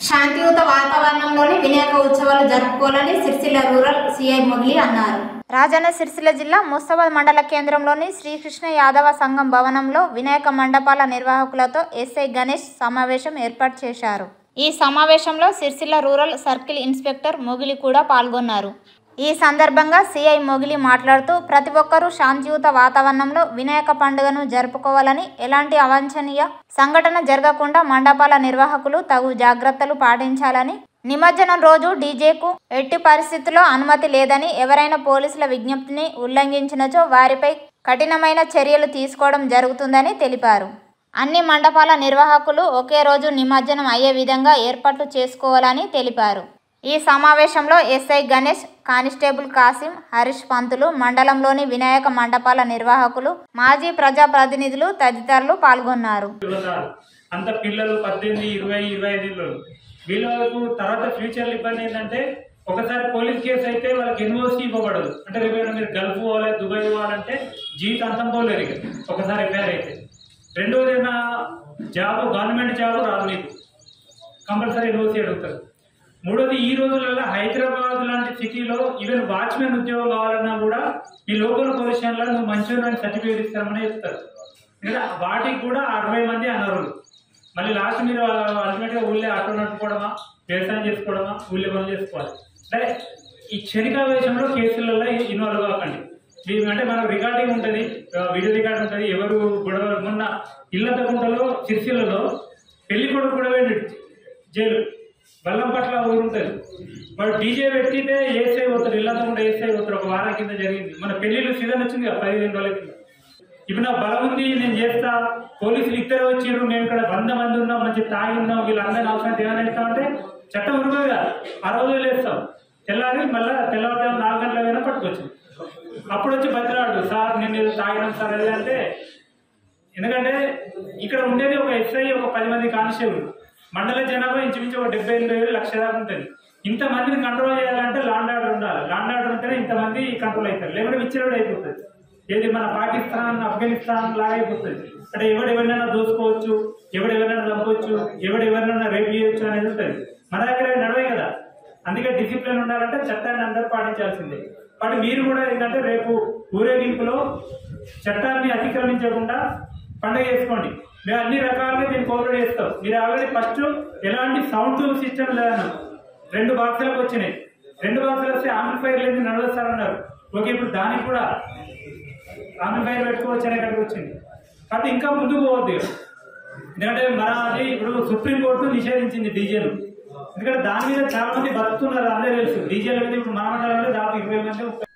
శాంతియుత వాతావరణంలోని వినాయక ఉత్సవాలు జరుపుకోవాలని సిరిసిల్ల రూరల్ సిఐ మొగిలి అన్నారు రాజన్న సిరిసిల్ల జిల్లా ముస్తాబాద్ మండల కేంద్రంలోని శ్రీకృష్ణ యాదవ సంఘం భవనంలో వినాయక మండపాల నిర్వాహకులతో ఎస్ఐ గణేష్ సమావేశం ఏర్పాటు చేశారు ఈ సమావేశంలో Sircilla rural circle inspector Mogili కూడా పాల్గొన్నారు ఈ సందర్భంగా సిఐ మొగిలి మాట్లాడుతూ ప్రతి ఒక్కరూ శాంతియుత వాతావరణంలో వినాయక పండుగను జరుపుకోవాలని ఎలాంటి అవాంఛనీయ సంఘటన జరగకుండా మండపాల నిర్వాహకులు తగు జాగ్రత్తలు పాటించాలని నిమజ్జనం రోజు డీజేకు ఎట్టి పరిస్థితుల్లో అనుమతి లేదని ఎవరైనా పోలీసుల విజ్ఞప్తిని ఉల్లంఘించినచో వారిపై కఠినమైన చర్యలు తీసుకోవడం జరుగుతుందని తెలిపారు అన్ని మండపాల నిర్వాహకులు ఒకే రోజు నిమజ్జనం అయ్యే విధంగా ఏర్పాట్లు చేసుకోవాలని తెలిపారు ఈ సమావేశంలో ఎస్ఐ గణేష్ కానిస్టేబుల్ కాసిం హరీష్ పంతులు మండలంలోని వినాయక మండపాల నిర్వాహకులు మాజీ ప్రజాప్రతినిధులు తదితరులు పాల్గొన్నారు ఉన్నారు అంత పిల్లలు పద్దెనిమిది ఇరవై ఇరవై ఐదు పిల్లలు వీళ్ళకు తర్వాత ఫ్యూచర్ ఇబ్బంది ఏంటంటే ఒకసారి పోలీస్ కేసు అయితే వాళ్ళకి ఎన్ఓసి ఇవ్వబడదు అంటే రేపు ఏమైనా మీరు గల్ఫ్ పోవాలి దుబాయ్ పోవాలంటే జీవితాంతం పోలేరు ఇక ఒకసారి ఎఫ్ఐఆర్ అయితే రెండోది ఏమైనా జాబ్ గవర్నమెంట్ జాబ్ రాదు మీకు కంపల్సరీ ఎన్ఓసి అడుగుతారు మూడోది ఈ రోజులలో హైదరాబాద్ లాంటి సిటీలో ఈవెన్ వాచ్మెన్ ఉద్యోగం కావాలన్నా కూడా ఈ లోకల్ పొజిషన్లో నువ్వు మంచిగా సర్టిఫికేట్ ఇస్తామని చెప్తారు ఎందుకంటే వాటికి కూడా అరవై మంది అనర్హులు మళ్ళీ లాస్ట్ మీరు అల్టిమేట్గా ఊళ్ళో ఆటో నడుపుకోవడమా వ్యవసాయం చేసుకోవడమా ఊళ్ళో పనులు చేసుకోవాలి సరే ఈ క్షణికావేశంలో కేసులలో ఇన్వాల్వ్ కాకండి మీరు అంటే మనకు రికార్డింగ్ ఉంటుంది వీడియో రికార్డ్ ఉంటుంది ఎవరు గొడవ మొన్న ఇళ్ళంతకుంటలో సిరిసిల్లలో పెళ్లి కొడుకు కూడా వెళ్ళి జైలు బల్లం పట్ల ఊరు ఉంటుంది వాడు డీజే పెట్టితే ఏసై పోతారు ఇళ్ళంతా కూడా ఏసై పోతారు ఒక వారం కింద జరిగింది మన పెళ్లిళ్ళు సీజన్ వచ్చింది కదా పదిహేను రోజుల కింద ఇప్పుడు నా బలం ఉంది నేను చేస్తా పోలీసులు ఇద్దరు వచ్చిర్రు మేము ఇక్కడ వంద మంది ఉన్నాం మంచి తాగి ఉన్నాం వీళ్ళందరినీ అవసరం ఏమైనా ఇస్తామంటే చట్టం ఉరుగు కదా ఆ రోజు వేస్తాం తెల్లారి మళ్ళీ తెల్లవారు నాలుగు గంటల అయినా పట్టుకొచ్చింది అప్పుడు వచ్చి బతిరాడు సార్ నేను ఏదో తాగినాం సార్ అది అంటే ఎందుకంటే ఇక్కడ ఉండేది ఒక ఎస్ఐ ఒక పది మంది కానిస్టేబుల్ మండల జనాభా ఇంచుమించు ఒక డెబ్బై ఎనిమిది వేలు లక్ష దాకా ఉంటుంది ఇంతమందిని కంట్రోల్ చేయాలంటే లాండ్ ఆర్డర్ ఉండాలి లాండ్ ఆర్డర్ ఉంటేనే ఇంతమంది కంట్రోల్ అవుతారు లేకపోతే విచ్చలవిడి అయిపోతుంది ఏది మన పాకిస్తాన్ ఆఫ్ఘనిస్తాన్ లాగా అయిపోతుంది అంటే ఎవడు ఎవరినైనా దోసుకోవచ్చు ఎవడు ఎవరినైనా చంపవచ్చు ఎవడు ఎవరినైనా రేపు చేయొచ్చు అనేది ఉంటుంది మన దగ్గర అవి నడవే కదా అందుకే డిసిప్లిన్ ఉండాలంటే చట్టాన్ని అందరూ పాటించాల్సిందే కాబట్టి మీరు కూడా ఏంటంటే రేపు ఊరేగింపులో చట్టాన్ని అతిక్రమించకుండా పండుగ చేసుకోండి మేము అన్ని రకాలుగా దీన్ని కోఆపరేట్ చేస్తాం మీరు ఆల్రెడీ ఫస్ట్ ఎలాంటి సౌండ్ సిస్టమ్ లేదన్న రెండు బాక్సులకు వచ్చినాయి రెండు బాక్సులు వస్తే ఆంప్లిఫైర్ లేదు నడవస్తారన్నారు ఓకే ఇప్పుడు దానికి కూడా ఆంప్లిఫైర్ పెట్టుకోవచ్చు అనే కనుక వచ్చింది కాబట్టి ఇంకా ముందుకు పోవద్దు ఇక. ఎందుకంటే మన అది ఇప్పుడు సుప్రీంకోర్టు నిషేధించింది డీజేలు ఎందుకంటే దాని మీద చాలా మంది బతుకుతున్నారు అందరూ తెలుసు డీజేల మీద ఇప్పుడు మన మండలంలో దాదాపు ఇరవై మంది ముప్పై